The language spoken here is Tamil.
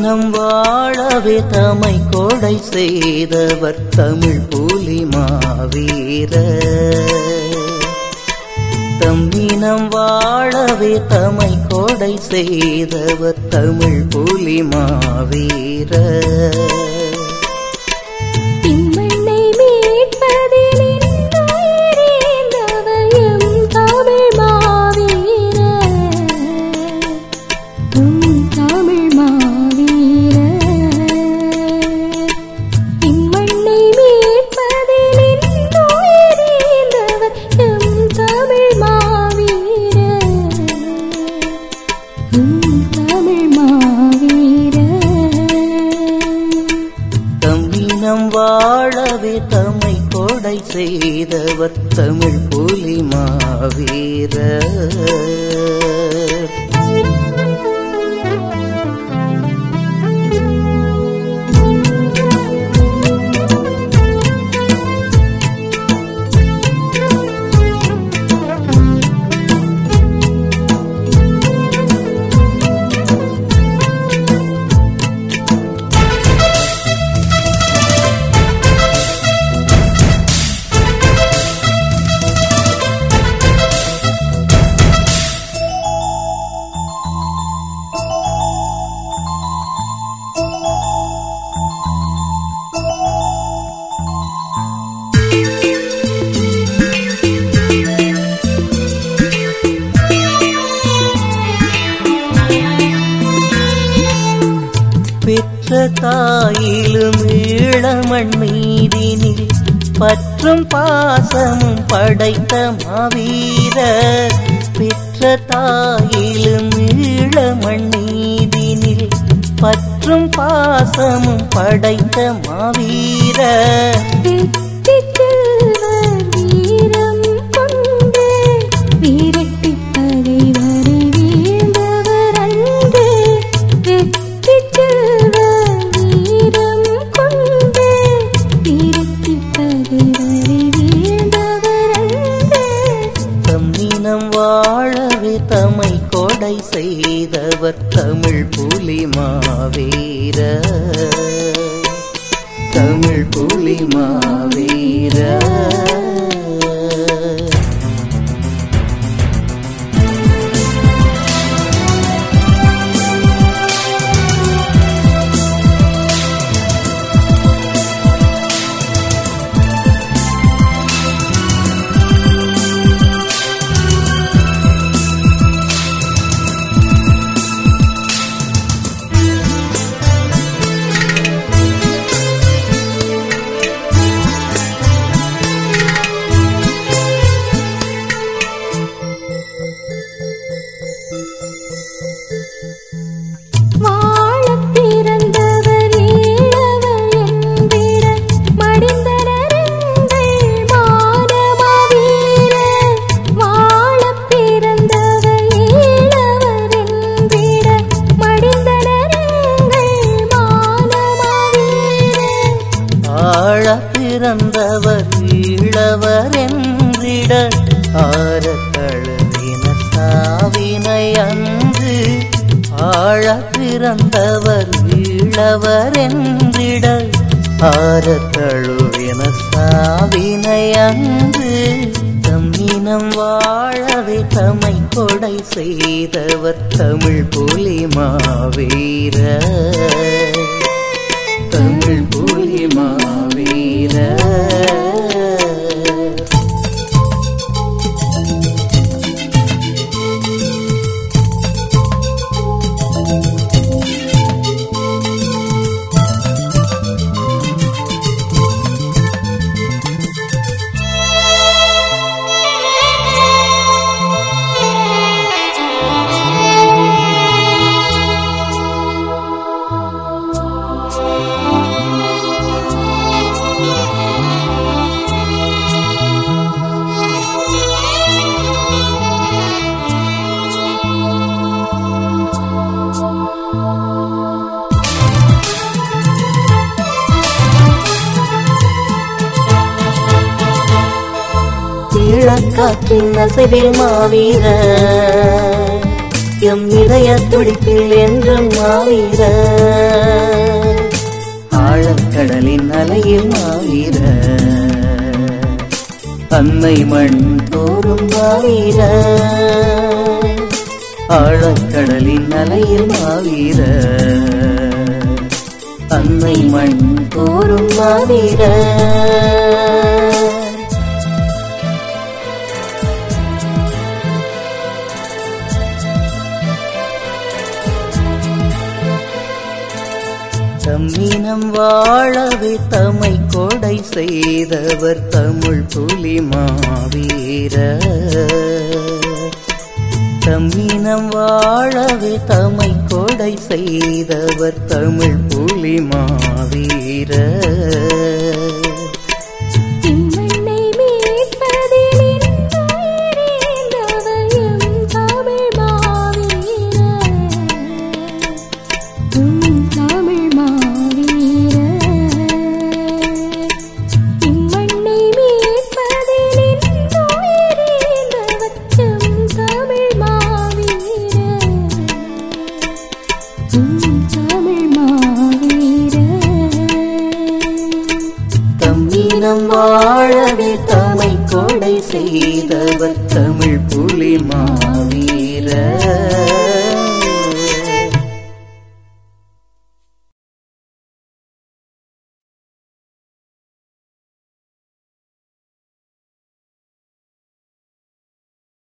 தம்மினம் வாழவே தமை கொடை செய்தவர் தமிழ் புலி மாவீர தம்மினம் வாழவே தமை கொடை செய்தவர் தமிழ் புலி மாவீர இம்மண்ணை மீட்பதில் இன்னுயிரேந்தவர் எம் தமிழ் மாவீர எம் தமிழ் மாவீர இம்மண்ணை மீட்பதில் இன்னுயிரேந்தவர் எம் தமிழ் மாவீர எம் தமிழ் மாவீர தம்மினம் வாழவே தம்மை கொடை செய்தவர் தமிழ் புலி மாவீர பெற்ற தாயிலும் ஈழமண் மீதினில் பற்றும் பாசமும் படைத்த மாவீரர் பெற்ற தாயிலும் ஈழமண் மீதினில் பற்றும் பாசமும் படைத்த மாவீரர் வெற்றிச் செல்வர் வீரம் கொண்டு வீரட்டிப் பகைவரை வீழ்ந்தவர் அன்று. வெற்றிச் செல்வர் வீரம் கொண்டு வீரட்டிப் பகைவரை வீழ்ந்தவர் அன்று. தம்மினம் வாழவே தமை கொடை செய்தவர் தமிழ் புலி மாவீர தமிழ் புலி மாவீர வாழப் பிறந்தவர் ஈழவர் என்றிட மடிந்தனர் எங்கள் மானமவீரர். வாழப் பிறந்தவர் ஈழவர் என்றிட மடிந்தனர் எங்கள் மானமவீரர். ஆழ பிறந்தவர் ஈழவர் என்றிட ஆர தழுவின சாவினை அன்று ஆழ பிறந்தவர் ஈழவர் என்றிட ஆர தழுவின சாவினை அன்று தம்மினம் வாழவே தமை கொடை செய்தவர் தமிழ் புலி மாவீர தமிழ் புலி மாவீர இளக்காற்றின் அசைவில் மாவீர எம் இதய துடிப்பில் என்றும் மாவீர ஆழக்கடலின் அலையில் மாவீர அன்னை மண் தோறும் மாவீர ஆழக்கடலின் அலையில் மாவீர அன்னை மண் தோறும் மாவீர தம்மினம் வாழவே தமை கொடை செய்தவர் தமிழ் புலி மாவீர தம்மினம் வாழவே தமை கொடை செய்தவர் தமிழ் புலி மாவீர இம்மண்ணை மீட்பதில் இன்புயிரேந்தவர் எம் தமிழ் மாவீரர். உம் தமிழ் மாவீரர். இம்மண்ணை மீட்பதில் இன்புயிரேந்தவர் எம் தமிழ் மாவீரர். உம் தமிழ் மாவீரர். தம்மினம் வாழவே தமை கொடை செய்தவர் தமிழ் புலி மாவீர